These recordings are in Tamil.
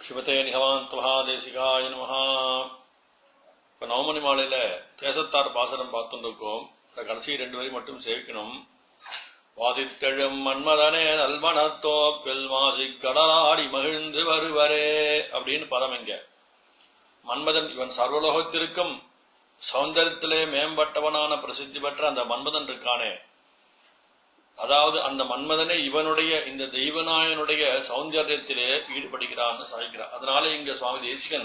சிவத்தே நிகவாந்தவா தேசிகாய நமஹா இப்ப நவமணி மாலையில தேசத்தார் பாசனம் பார்த்துட்டு இருக்கோம் இந்த கடைசி ரெண்டு வரி மட்டும் சேவிக்கணும் வாதித்தெழும் மன்மதனே நல்மணத்தோப்பில் மாசி கடலாடி மகிழ்ந்து வருவரே அப்படின்னு பதம் இங்க மன்மதன் இவன் சர்வலோகத்திற்கும் சௌந்தரியத்திலே மேம்பட்டவனான பிரசித்தி பெற்ற அந்த மன்மதன் இருக்கானே அதாவது அந்த மன்மதனே இவனுடைய இந்த தெய்வநாயனுடைய சௌந்தரியத்திலே ஈடுபடுகிறான்னு சாய்க்கிறார் அதனால இங்க சுவாமி தேசிகன்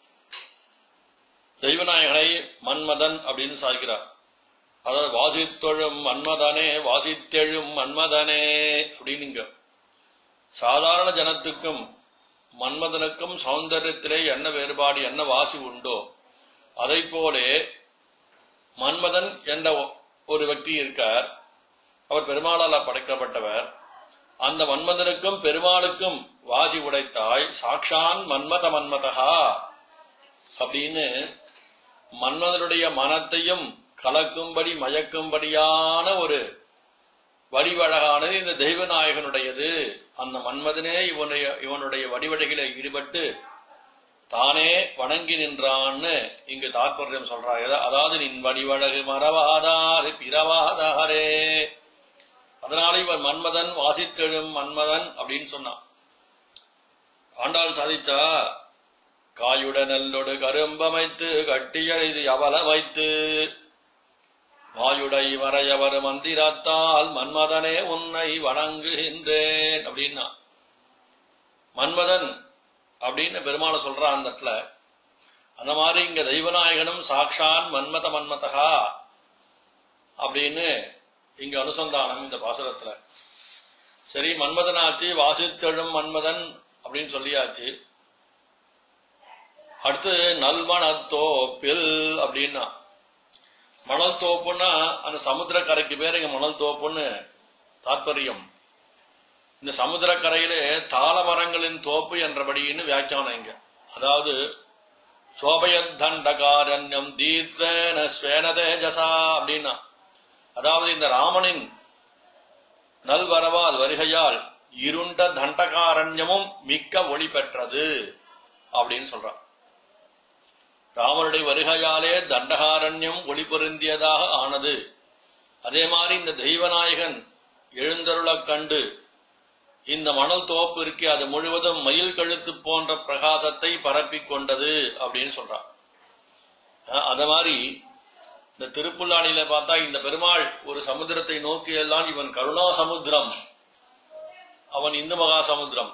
தெய்வநாயகனை மன்மதன் அப்படின்னு சாய்க்கிறார் அதாவது வாசித்தொழும் மன்மதனே வாசித்தெழும் மன்மதனே அப்படின்னு இங்க சாதாரண ஜனத்துக்கும் மன்மதனுக்கும் சௌந்தரியத்திலே என்ன வேறுபாடு என்ன வாசி உண்டோ அதை போலே மன்மதன் என்ற ஒரு వ్యక్తి இருக்கார் அவர் பெருமாளால் படைக்கப்பட்டவர் அந்த மன்மதனுக்கும் பெருமாளுக்கும் வாசி உடைத்தாய் சாக்ஷான் மன்மத மன்மதகா அப்படின்னு மன்மதனுடைய மனத்தையும் கலக்கும்படி மயக்கும்படியான ஒரு வடிவழகானது இந்த தெய்வநாயகனுடையது அந்த மன்மதனே இவனுடைய இவனுடைய வடிவழகில ஈடுபட்டு தானே வணங்கி நின்றான்னு இங்கு தாற்பயம் சொல்றாங்க அதாவது நின் வடிவழகு மறவாதாறு பிறவாதாரே அதனால இவன் மன்மதன் வாசித்தெழும் மன்மதன் அப்படின்னு சொன்னான் ஆண்டாள் சாதிச்சா காயுட நெல்லொடு கரும்பமைத்து கட்டியழிது அவல வைத்து வாயுடை வரையவர் மந்திரத்தால் மன்மதனே உன்னை வணங்குகின்றேன் அப்படின்னா மன்மதன் அப்படின்னு பெருமாளை சொல்றான் அந்த இடத்துல அந்த மாதிரி இங்க தெய்வநாயகனும் சாக்ஷான் மன்மத மன்மதகா அப்படின்னு இங்க அனுசந்தானம் இந்த பாசுரத்துல சரி மன்மதனாத்தி வாசித்தெழும் மன்மதன் அப்படின்னு சொல்லியாச்சு அடுத்து நல்மணத்தோப்பில் அப்படின்னா மணல் தோப்புன்னா அந்த சமுத்திர கரைக்கு பேர் இங்க மணல் தோப்புன்னு தாற்பயம் இந்த சமுத்திர கரையிலே தாள மரங்களின் தோப்பு என்றபடின்னு வியாக்கியானம் இங்க அதாவது சோபயத்தண்டகாரண்யம் தீர்த்தேன ஸ்வேன தேஜசா அப்படின்னா அதாவது இந்த ராமனின் நல்வரவால் வருகையால் இருண்ட தண்டகாரண்யமும் மிக்க ஒளி பெற்றது அப்படின்னு சொல்றான் ராமனுடைய வருகையாலே தண்டகாரண்யம் ஒளி பொருந்தியதாக ஆனது அதே மாதிரி இந்த தெய்வநாயகன் எழுந்தருளக் கண்டு இந்த மணல் தோப்பு இருக்கே அது முழுவதும் மயில் கழுத்து போன்ற பிரகாசத்தை பரப்பிக் கொண்டது அப்படின்னு சொல்றான் அத மாதிரி இந்த திருப்புல்லாணியில பார்த்தா இந்த பெருமாள் ஒரு சமுத்திரத்தை நோக்கி எல்லாம் இவன் கருணா சமுத்திரம் அவன் இந்து மகா சமுத்திரம்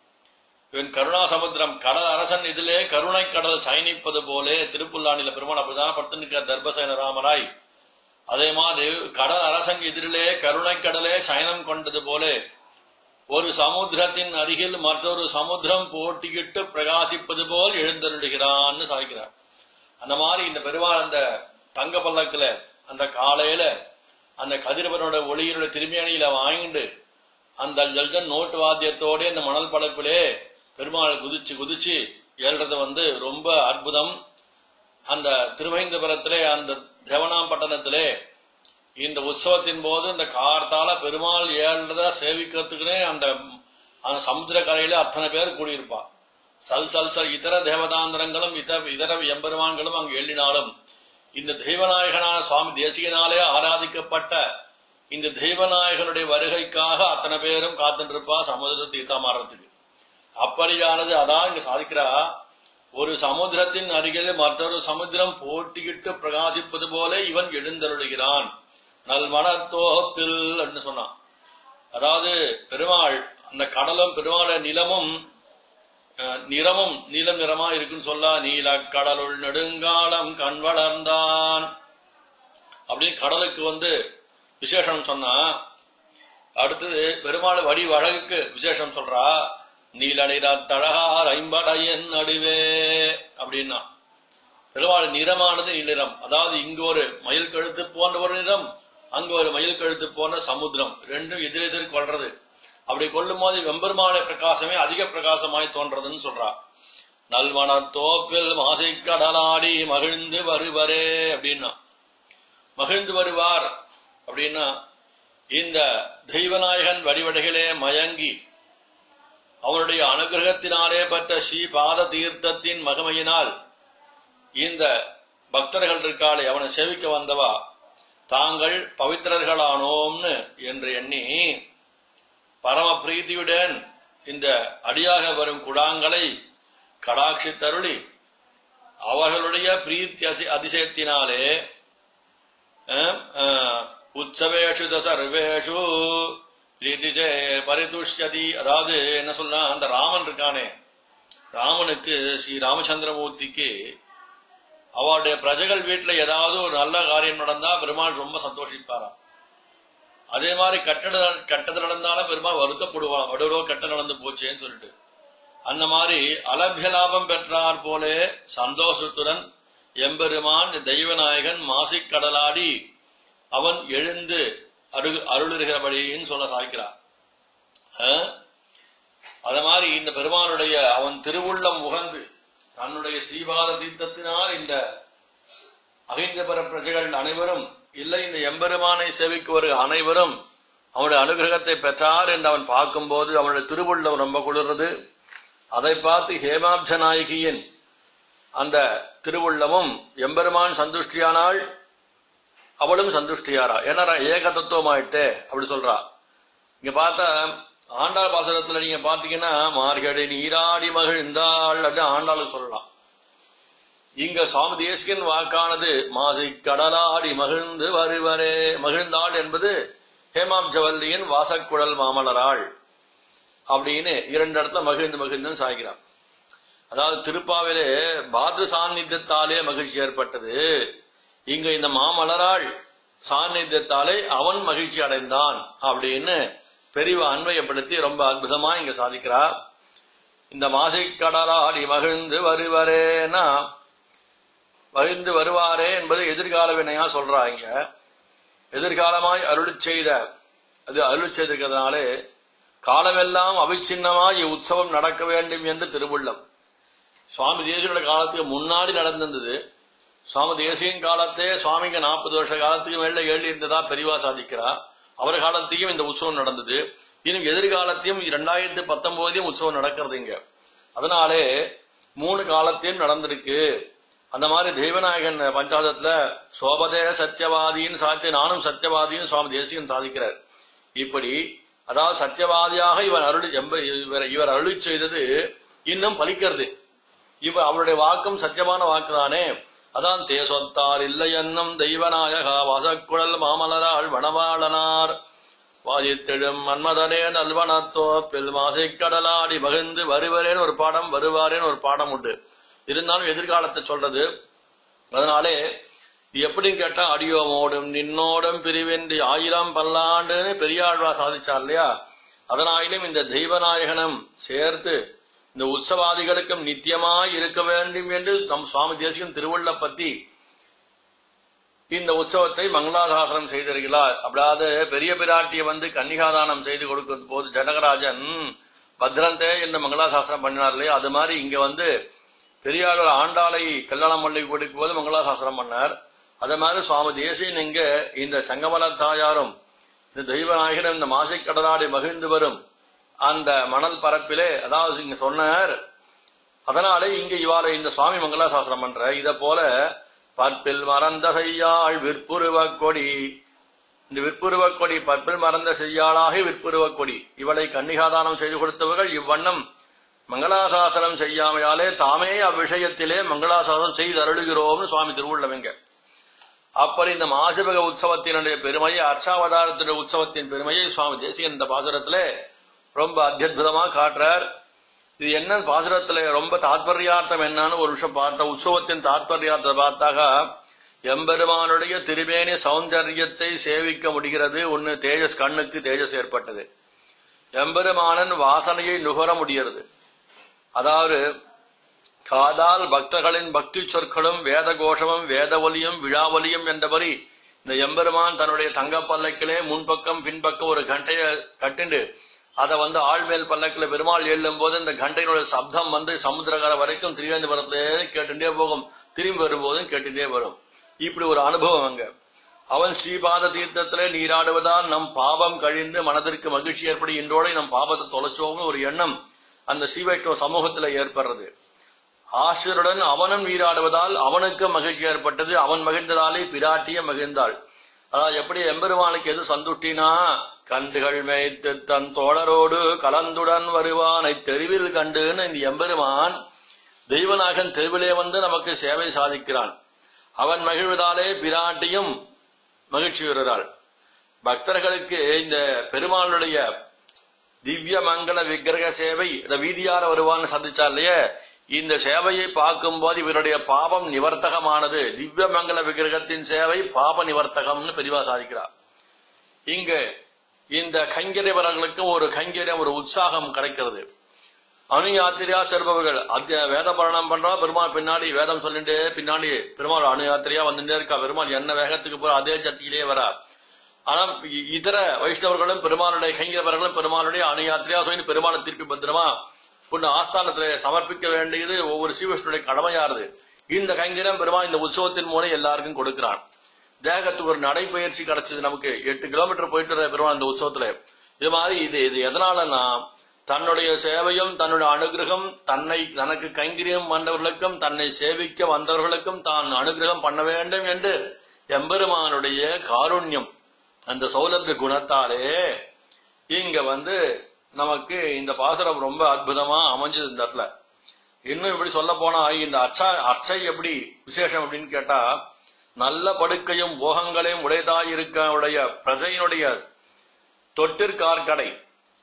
இவன் கருணா சமுத்திரம் கடல் அரசன் இதிலே கருணை கடல் சயனிப்பது போலே திருப்புல்லாணில பெருமாள் அப்படிதான் படுத்துனுக்க தர்பசேன ராமராய் அதே மாதிரி கடல் அரசன் எதிரிலே கருணை கடலே சயனம் கொண்டது போலே ஒரு சமுத்திரத்தின் அருகில் மற்றொரு சமுத்திரம் போட்டியிட்டு பிரகாசிப்பது போல் எழுந்தருடுகிறான்னு சாய்க்கிறார் அந்த மாதிரி இந்த பெருமாள் அந்த தங்க பல்லக்குல அந்த காலையில அந்த கதிரவனோட ஒளியினோட திரும்பியணியில வாங்கிட்டு அந்த ஜல்ஜன் நோட்டு வாத்தியத்தோட இந்த மணல் படப்பிலே பெருமாள் குதிச்சு குதிச்சு ஏழ்றது வந்து ரொம்ப அற்புதம் அந்த திருவைந்தபுரத்திலே அந்த தேவனாம்பட்டணத்திலே இந்த உற்சவத்தின் போது இந்த கார்த்தால பெருமாள் ஏழ்றத சேவிக்கிறதுக்குனே அந்த அந்த சமுத்திர கரையில அத்தனை பேர் கூடியிருப்பா சல் சல் சல் இதர தேவதாந்திரங்களும் இதர இதர எம்பெருமான்களும் அங்கு எள்ளினாலும் இந்த தெய்வநாயகனான சுவாமி தேசிகனாலே ஆராதிக்கப்பட்ட இந்த தெய்வநாயகனுடைய வருகைக்காக அத்தனை பேரும் காத்துருப்பா சமுதிர தீர்த்தமாறதுக்கு அப்படியானது அதான் இங்க சாதிக்கிறா ஒரு சமுத்திரத்தின் அருகில் மற்றொரு சமுத்திரம் போட்டியிட்டு பிரகாசிப்பது போல இவன் எழுந்தருளுகிறான் நல்மணத்தோப்பில் என்று சொன்னான் அதாவது பெருமாள் அந்த கடலும் பெருமாள நிலமும் நிறமும் நீலம் நிறமா இருக்குன்னு சொல்லா நீல கடலுள் நெடுங்காலம் கண் வளர்ந்தான் அப்படின்னு கடலுக்கு வந்து விசேஷம் சொன்னா அடுத்தது பெருமாள் வடி வழகுக்கு விசேஷம் சொல்றா நீலடிர தழகார் ஐம்படையன் நடுவே அப்படின்னா பெருமாள் நிறமானது நிறம் அதாவது இங்கு ஒரு மயில் கழுத்து போன்ற ஒரு நிறம் அங்கு ஒரு மயில் கழுத்து போன்ற சமுத்திரம் ரெண்டும் எதிரெதிர் கொள்றது அப்படி கொள்ளும் போது வெம்பெருமான பிரகாசமே அதிக பிரகாசமாய் தோன்றதுன்னு சொல்றா நல்வன தோப்பில் மாசை கடலாடி மகிழ்ந்து வருவரே அப்படின்னா மகிழ்ந்து வருவார் அப்படின்னா இந்த தெய்வநாயகன் வடிவடைகளே மயங்கி அவனுடைய அனுகிரகத்தினாலே பெற்ற ஸ்ரீபாத தீர்த்தத்தின் மகிமையினால் இந்த பக்தர்கள் இருக்காளே அவனை சேவிக்க வந்தவா தாங்கள் பவித்திரர்களானோம்னு என்று எண்ணி பரம பிரீதியுடன் இந்த அடியாக வரும் குடாங்களை கடாட்சித்தருளி அவர்களுடைய பிரீத்தி அசி- அதிசயத்தினாலே அஹ், அஹ், உற்சவேஷு த சர்வேஷு பிரீத்தி சே பரிதுஷ்யதி அதாவது என்ன சொல்றா அந்த ராமன் இருக்கானே ராமனுக்கு ஸ்ரீ ராமச்சந்திரமூர்த்திக்கு அவருடைய பிரஜைகள் வீட்டுல ஏதாவது ஒரு நல்ல காரியம் நடந்தா பெருமாள் ரொம்ப சந்தோஷிப்பாராம் அதே மாதிரி கட்டட கெட்டது நடந்தாலும் பெருமாள் வருத்தப்படுவான் வடுவோ கெட்ட நடந்து போச்சேன்னு சொல்லிட்டு அந்த மாதிரி அலபிய லாபம் பெற்றார் போலே சந்தோஷத்துடன் எம்பெருமான் தெய்வநாயகன் மாசிக் கடலாடி அவன் எழுந்து அரு அருளுகிறபடின்னு சொல்ல சாய்க்கிறான் அஹ்? அத மாதிரி இந்த பெருமானுடைய அவன் திருவுள்ளம் உகந்து தன்னுடைய ஸ்ரீபாத தீர்த்தத்தினால் இந்த அகிந்தபர பிரஜைகள் அனைவரும் இல்லை இந்த எம்பெருமானை சேவிக்கு வருகிற அனைவரும் அவனுடைய அனுகிரகத்தை பெற்றார் என்று அவன் பார்க்கும்போது அவனுடைய திருவுள்ளம் ரொம்ப குளிர்றது அதை பார்த்து ஹேமாப்ஜ நாயகியின் அந்த திருவுள்ளமும் எம்பெருமான் சந்துஷ்டியானாள் அவளும் சந்துஷ்டியாரா ஏன்னா ஏக தத்துவமாயிட்டே அப்படி சொல்றா இங்க பார்த்தா ஆண்டாள் பாசுரத்துல நீங்க பாத்தீங்கன்னா மார்கழி நீராடி மகிழ்ந்தாள் அப்படின்னு ஆண்டாள் சொல்லலாம் இங்க சுவாமி தேசிகன் வாக்கானது மாசி கடலாடி மகிழ்ந்து வருவரே மகிழ்ந்தாள் என்பது ஹேமாம்சவல்லியின் வாசக்குழல் மாமலராள் அப்படின்னு இரண்டு இடத்துல மகிழ்ந்து மகிழ்ந்து சாய்கிறான் அதாவது திருப்பாவிலே பாது சாநித்தியத்தாலே மகிழ்ச்சி ஏற்பட்டது இங்க இந்த மாமலராள் சாநித்தியத்தாலே அவன் மகிழ்ச்சி அடைந்தான் அப்படின்னு பெரிவ அன்வயப்படுத்தி ரொம்ப அற்புதமா இங்க சாதிக்கிறார் இந்த மாசிக் கடலாடி மகிழ்ந்து வருவரேனா மகிழ்ந்து வருவாரே என்பது எதிர்கால வினையா சொல்றாங்க எதிர்காலமாய் அருள் செய்த அது அருள் செய்திருக்கிறதுனாலே காலமெல்லாம் அவிச்சின்னமாய் இவ்வுற்சவம் நடக்க வேண்டும் என்று திருவுள்ளம் சுவாமி தேசியனோட காலத்துக்கு முன்னாடி நடந்திருந்தது சுவாமி தேசியன் காலத்தே சுவாமிக்கு நாற்பது வருஷ காலத்துக்கு மேல ஏழி இருந்ததா பெரிவா சாதிக்கிறா அவர் காலத்தையும் இந்த உற்சவம் நடந்தது இன்னும் எதிர்காலத்தையும் இரண்டாயிரத்தி பத்தொன்பதையும் உற்சவம் நடக்கிறது இங்க அதனாலே மூணு காலத்தையும் நடந்திருக்கு அந்த மாதிரி தெய்வநாயகன் பஞ்சாதத்துல சோபதே சத்தியவாதின்னு சாத்தி நானும் சத்தியவாதின்னு சுவாமி தேசிகன் சாதிக்கிறார் இப்படி அதாவது சத்தியவாதியாக இவர் அருள் எம்ப- இவர் இவர் அருளி செய்தது இன்னும் பலிக்கிறது இவர் அவருடைய வாக்கும் சத்தியமான வாக்குதானே அதான் தேசொத்தார் இல்லை என்னும் தெய்வநாயகா வாசக்குழல் மாமலராள் வனவாளனார் வாதித்தெழும் மன்மதனே நல்வனத்தோப்பில் மாசைக் கடலாடி மகிழ்ந்து வருவரேன்னு ஒரு பாடம் வருவாரேன்னு ஒரு பாடம் உண்டு இருந்தாலும் எதிர்காலத்தை சொல்றது அதனாலே இது எப்படின்னு கேட்டா அடியோமோடும் நின்னோடும் பிரிவின்றி ஆயிரம் பல்லாண்டுன்னு பெரியாழ்வா சாதிச்சார் இல்லையா அதனாலும் இந்த தெய்வநாயகனம் சேர்த்து இந்த உற்சவாதிகளுக்கும் நித்தியமாய் இருக்க வேண்டும் என்று நம் சுவாமி தேசிகன் திருவள்ள பத்தி இந்த உற்சவத்தை மங்களாசாசனம் செய்திருக்கிறார் அப்படாது பெரிய பிராட்டியை வந்து கன்னிகாதானம் செய்து கொடுக்கும் போது ஜனகராஜன் பத்ரந்தே என்று மங்களாசாசனம் பண்ணினார் இல்லையா அது மாதிரி இங்க வந்து பெரியாளர் ஆண்டாளை கல்யாணம் பண்ணி கொடுக்கும் போது மங்களாசாசனம் பண்ணார் அதே மாதிரி சுவாமி தேசியன் இங்க இந்த சங்கமல தாயாரும் இந்த தெய்வநாயகனும் இந்த மாசிக் கடலாடி மகிழ்ந்து வரும் அந்த மணல் பரப்பிலே அதாவது இங்க சொன்னார் அதனாலே இங்க இவாளை இந்த சுவாமி மங்களாசாசனம் பண்ற இத போல பற்பில் மறந்த செய்யாள் விற்புருவக் கொடி இந்த விற்புருவக் கொடி பற்பில் மறந்த செய்யாளாகி விற்புருவக் கொடி இவளை கன்னிகாதானம் செய்து கொடுத்தவர்கள் இவ்வண்ணம் மங்களாசாசனம் செய்யாமையாலே தாமே அவ்விஷயத்திலே மங்களாசாசனம் செய்து அருளுகிறோம்னு சுவாமி திருவுள்ளவங்க அப்படி இந்த மாசிபக உற்சவத்தினுடைய பெருமையை அர்ச்சாவதாரத்தினுடைய உற்சவத்தின் பெருமையை சுவாமி தேசிகன் இந்த பாசுரத்திலே ரொம்ப அத்தியுதமா காட்டுறார் இது என்ன பாசுரத்துல ரொம்ப தாத்பரியார்த்தம் என்னன்னு ஒரு விஷயம் பார்த்த உற்சவத்தின் தாத்பரியார்த்தத்தை பார்த்தாக எம்பெருமானுடைய திருமேனி சௌந்தரியத்தை சேவிக்க முடிகிறது ஒன்னு தேஜஸ் கண்ணுக்கு தேஜஸ் ஏற்பட்டது எம்பெருமானன் வாசனையை நுகர முடிகிறது அதாவது காதால் பக்தர்களின் பக்தி சொற்களும் வேத கோஷமும் வேத ஒலியும் விழாவலியும் என்றபடி இந்த எம்பெருமான் தன்னுடைய தங்க பல்லக்கிலே முன்பக்கம் பின்பக்கம் ஒரு கண்டைய கட்டிண்டு அதை வந்து ஆழ்மேல் பல்லக்கில பெருமாள் எழும் போது இந்த கண்டையினுடைய சப்தம் வந்து சமுத்திரகரை வரைக்கும் திருவேந்திபுரத்திலே கேட்டுட்டே போகும் திரும்பி வரும்போதும் கேட்டுட்டே வரும் இப்படி ஒரு அனுபவம் அங்க அவன் ஸ்ரீபாத தீர்த்தத்திலே நீராடுவதால் நம் பாவம் கழிந்து மனதிற்கு மகிழ்ச்சி ஏற்படி இன்றோட நம் பாவத்தை தொலைச்சோம்னு ஒரு எண்ணம் அந்த ஸ்ரீவைஷ்ணவ சமூகத்துல ஏற்படுறது ஆசிரியருடன் அவனும் வீராடுவதால் அவனுக்கு மகிழ்ச்சி ஏற்பட்டது அவன் மகிழ்ந்ததாலே பிராட்டிய மகிழ்ந்தாள் அதாவது எப்படி எம்பெருமானுக்கு எது சந்துஷ்டினா கண்டுகள் மேய்த்து தன் தோழரோடு கலந்துடன் வருவானை தெருவில் கண்டுன்னு இந்த எம்பெருமான் தெய்வநாயகன் தெருவிலே வந்து நமக்கு சேவை சாதிக்கிறான் அவன் மகிழ்வதாலே பிராட்டியும் மகிழ்ச்சி பெறுகிறாள் பக்தர்களுக்கு இந்த பெருமாளுடைய திவ்ய மங்கள விக்கிரக சேவை இந்த வீதியார வருவான்னு சந்திச்சா இல்லையே இந்த சேவையை பார்க்கும்போது இவருடைய பாபம் நிவர்த்தகமானது திவ்ய மங்கள விக்கிரகத்தின் சேவை பாப நிவர்த்தகம்னு பெரிவா சாதிக்கிறார் இங்க இந்த கைங்கரியவர்களுக்கு ஒரு கைங்கரியம் ஒரு உற்சாகம் கிடைக்கிறது அணு யாத்திரையா செல்பவர்கள் அத்திய வேத பரணம் பண்றா பெருமாள் பின்னாடி வேதம் சொல்லிட்டு பின்னாடி பெருமாள் அணு யாத்திரையா வந்துட்டே இருக்கா பெருமாள் என்ன வேகத்துக்கு போற அதே சக்தியிலே வரா ஆனா இ- இதர வைஷ்ணவர்களும் பெருமாளுடைய கைங்கரவர்களும் பெருமாளுடைய அணு யாத்திரையா சொல்லி பெருமாளை திருப்பி பத்திரமா கொண்டு ஆஸ்தானத்துல சமர்ப்பிக்க வேண்டியது ஒவ்வொரு சீவஷ்ணுடைய கடமையாருது இந்த கைங்கரம் பெருமாள் இந்த உற்சவத்தின் மூலம் எல்லாருக்கும் கொடுக்கிறான் தேகத்துக்கு ஒரு நடைப்பயிற்சி கிடைச்சது நமக்கு எட்டு கிலோமீட்டர் போயிட்டு வர பெருமாள் இந்த உற்சவத்துல இது மாதிரி இது இது எதனாலன்னா தன்னுடைய சேவையும் தன்னுடைய அனுகிரகம் தன்னை தனக்கு கைங்கரியம் வந்தவர்களுக்கும் தன்னை சேவிக்க வந்தவர்களுக்கும் தான் அனுகிரகம் பண்ண வேண்டும் என்று எம்பெருமானுடைய காருண்யம் அந்த சௌலபிய குணத்தாலே இங்க வந்து நமக்கு இந்த பாசுரம் ரொம்ப அற்புதமா அமைஞ்சது இந்த இடத்துல இன்னும் இப்படி சொல்ல போனா இந்த அச்சா அர்ச்சை எப்படி விசேஷம் அப்படின்னு கேட்டா நல்ல படுக்கையும் போகங்களையும் உடையதாயிருக்க உடைய பிரஜையினுடைய தொட்டிற்கார்கடை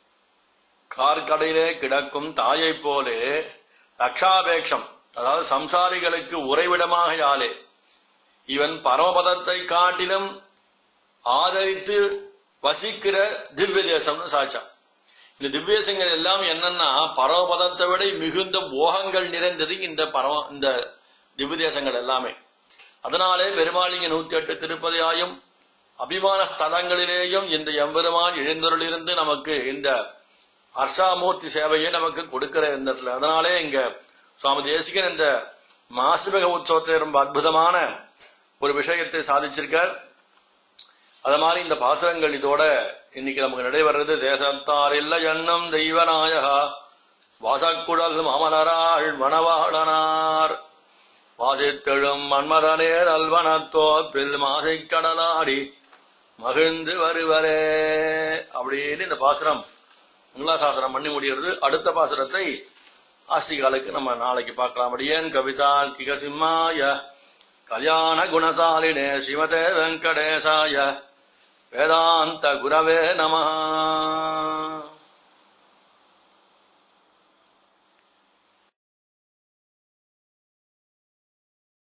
கார்கடையிலே கிடக்கும் தாயை போலே ரக்ஷாபேக்ஷம் அதாவது சம்சாரிகளுக்கு உறைவிடமாக யாலே இவன் பரமபதத்தை காட்டிலும் ஆதரித்து வசிக்கிற திவ்ய தேசம்னு சாட்சாம் இந்த திவ்யதேசங்கள் எல்லாம் என்னன்னா பரமபதத்தை விட மிகுந்த போகங்கள் நிறைந்தது இந்த பரம இந்த திவ்ய தேசங்கள் எல்லாமே அதனாலே பெருமாளிங்க நூத்தி எட்டு திருப்பதியாயும் அபிமான ஸ்தலங்களிலேயும் இந்த எம்பெருமான் எழுந்தருளிருந்து நமக்கு இந்த அர்ஷாமூர்த்தி சேவையை நமக்கு கொடுக்கிற இந்த இடத்துல அதனாலே இங்க சுவாமி தேசிகன் இந்த மாசிமக உற்சவத்தில் ரொம்ப அற்புதமான ஒரு விஷயத்தை சாதிச்சிருக்கார் அது மாதிரி இந்த பாசுரங்கள் இதோட இன்னைக்கு நமக்கு நடைபெறது தேசத்தார் இல்ல எண்ணம் தெய்வநாயகா வாசக்குழல் மாமலராள் மணவாளனார் வாசித்தெழும் மன்மதனேர் அல்வனத்தோப்பில் மாசைக் கடலாடி மகிழ்ந்து வருவரே அப்படின்னு இந்த பாசுரம் மங்களாசாசனம் பண்ணி முடிகிறது அடுத்த பாசுரத்தை ஆசிகாலுக்கு நம்ம நாளைக்கு பார்க்கலாம் அடியேன் கவிதா கிகசிம்மாய கல்யாண குணசாலினே ஸ்ரீமதே வெங்கடேசாய வேதாந்த குரவே நமஹ